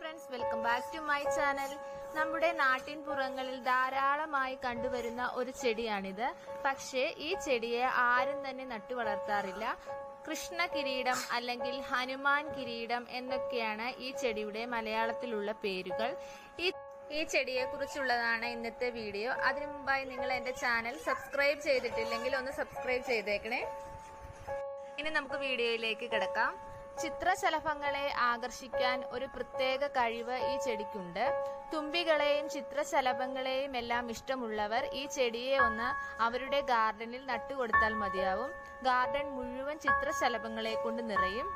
friends welcome back to my channel നമ്മുടെ നാട്ടിൻ പുറങ്ങളിൽ ധാരാളമായി കണ്ടുവരുന്ന ഒരു ചെടിയാണിത് പക്ഷേ ഈ ചെടിയെ ആരും തന്നെ നട്ടു വളർത്താറില്ല കൃഷ്ണ കിരീടം അല്ലെങ്കിൽ ഹനുമാൻ കിരീടം എന്നൊക്കെയാണ് ഈ ചെടിയുടെ മലയാളത്തിലുള്ള പേരുകൾ ഈ ഈ ചെടിയെ കുറിച്ചുള്ളതാണ് ഇന്നത്തെ വീഡിയോ അതിനു മുമ്പായി നിങ്ങൾ എന്റെ ചാനൽ സബ്സ്ക്രൈബ് ചെയ്തിട്ടില്ലെങ്കിൽ ഒന്ന് സബ്സ്ക്രൈബ് ചെയ്തേക്കണേ ഇനി നമുക്ക് വീഡിയോയിലേക്ക് കിടക്കാം ചിത്രശലഭങ്ങളെ ആകർഷിക്കാൻ ഒരു പ്രത്യേക കഴിവ് ഈ ചെടിക്കുണ്ട് തുമ്പികളെയും ചിത്രശലഭങ്ങളെയും എല്ലാം ഇഷ്ടമുള്ളവർ ഈ ചെടിയെ ഒന്ന് അവരുടെ ഗാർഡനിൽ നട്ടുകൊടുത്താൽ മതിയാവും ഗാർഡൻ മുഴുവൻ ചിത്രശലഭങ്ങളെ കൊണ്ട് നിറയും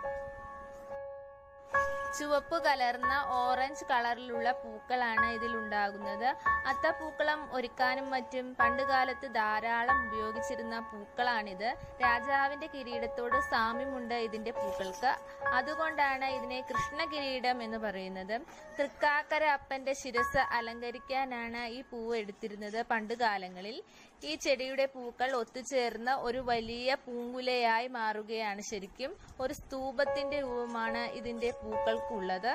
ചുവപ്പ് കലർന്ന ഓറഞ്ച് കളറിലുള്ള പൂക്കളാണ് ഇതിൽ ഉണ്ടാകുന്നത് അത്തപ്പൂക്കളം ഒരുക്കാനും മറ്റും പണ്ടുകാലത്ത് ധാരാളം ഉപയോഗിച്ചിരുന്ന പൂക്കളാണിത് രാജാവിന്റെ കിരീടത്തോട് സാമ്യമുണ്ട് ഇതിന്റെ പൂക്കൾക്ക് അതുകൊണ്ടാണ് ഇതിനെ കൃഷ്ണ കിരീടം എന്ന് പറയുന്നത് തൃക്കാക്കര അപ്പന്റെ ശിരസ് അലങ്കരിക്കാനാണ് ഈ പൂവ് എടുത്തിരുന്നത് പണ്ടുകാലങ്ങളിൽ ഈ ചെടിയുടെ പൂക്കൾ ഒത്തുചേർന്ന് ഒരു വലിയ പൂങ്കുലയായി മാറുകയാണ് ശരിക്കും ഒരു സ്തൂപത്തിന്റെ രൂപമാണ് ഇതിന്റെ പൂക്കൾക്കുള്ളത്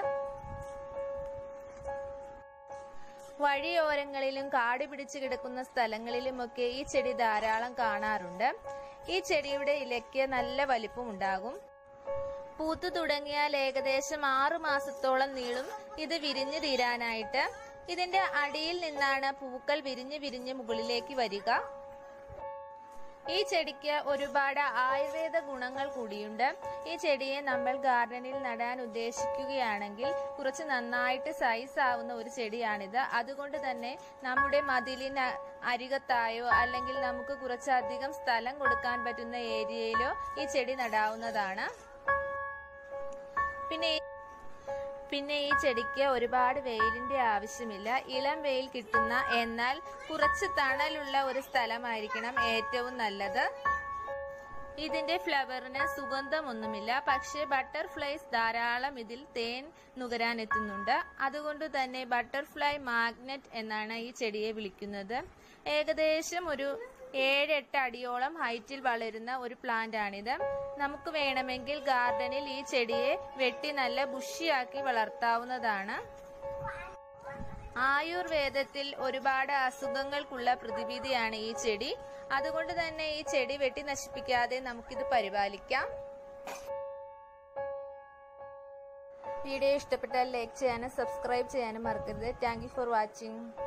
വഴിയോരങ്ങളിലും കാട് പിടിച്ചു കിടക്കുന്ന സ്ഥലങ്ങളിലുമൊക്കെ ഈ ചെടി ധാരാളം കാണാറുണ്ട് ഈ ചെടിയുടെ ഇലയ്ക്ക് നല്ല വലിപ്പമുണ്ടാകും പൂത്തു തുടങ്ങിയാൽ ഏകദേശം ആറു മാസത്തോളം നീളും ഇത് വിരിഞ്ഞു തീരാനായിട്ട് ഇതിന്റെ അടിയിൽ നിന്നാണ് പൂക്കൾ വിരിഞ്ഞ് വിരിഞ്ഞ് മുകളിലേക്ക് വരിക ഈ ചെടിക്ക് ഒരുപാട് ആയുർവേദ ഗുണങ്ങൾ കൂടിയുണ്ട് ഈ ചെടിയെ നമ്മൾ ഗാർഡനിൽ നടാൻ ഉദ്ദേശിക്കുകയാണെങ്കിൽ കുറച്ച് നന്നായിട്ട് സൈസ് ആവുന്ന ഒരു ചെടിയാണിത് അതുകൊണ്ട് തന്നെ നമ്മുടെ മതിലിന് അരികത്തായോ അല്ലെങ്കിൽ നമുക്ക് കുറച്ചധികം സ്ഥലം കൊടുക്കാൻ പറ്റുന്ന ഏരിയയിലോ ഈ ചെടി നടാവുന്നതാണ് പിന്നെ പിന്നെ ഈ ചെടിക്ക് ഒരുപാട് വെയിലിന്റെ ആവശ്യമില്ല ഇളം വെയിൽ കിട്ടുന്ന എന്നാൽ കുറച്ച് തണലുള്ള ഒരു സ്ഥലമായിരിക്കണം ഏറ്റവും നല്ലത് ഇതിന്റെ ഫ്ലവറിന് സുഗന്ധമൊന്നുമില്ല പക്ഷേ ബട്ടർഫ്ലൈസ് ധാരാളം ഇതിൽ തേൻ നുകരാൻ എത്തുന്നുണ്ട് അതുകൊണ്ട് തന്നെ ബട്ടർഫ്ലൈ മാഗ്നറ്റ് എന്നാണ് ഈ ചെടിയെ വിളിക്കുന്നത് ഏകദേശം ഒരു ഏഴെട്ട് അടിയോളം ഹൈറ്റിൽ വളരുന്ന ഒരു പ്ലാന്റ് ആണിത് നമുക്ക് വേണമെങ്കിൽ ഗാർഡനിൽ ഈ ചെടിയെ വെട്ടി നല്ല ബുഷിയാക്കി വളർത്താവുന്നതാണ് ആയുർവേദത്തിൽ ഒരുപാട് അസുഖങ്ങൾക്കുള്ള പ്രതിവിധിയാണ് ഈ ചെടി അതുകൊണ്ട് തന്നെ ഈ ചെടി വെട്ടി നശിപ്പിക്കാതെ നമുക്കിത് പരിപാലിക്കാം വീഡിയോ ഇഷ്ടപ്പെട്ടാൽ ലൈക്ക് ചെയ്യാനും സബ്സ്ക്രൈബ് ചെയ്യാനും മറക്കരുത് താങ്ക് ഫോർ വാച്ചിങ്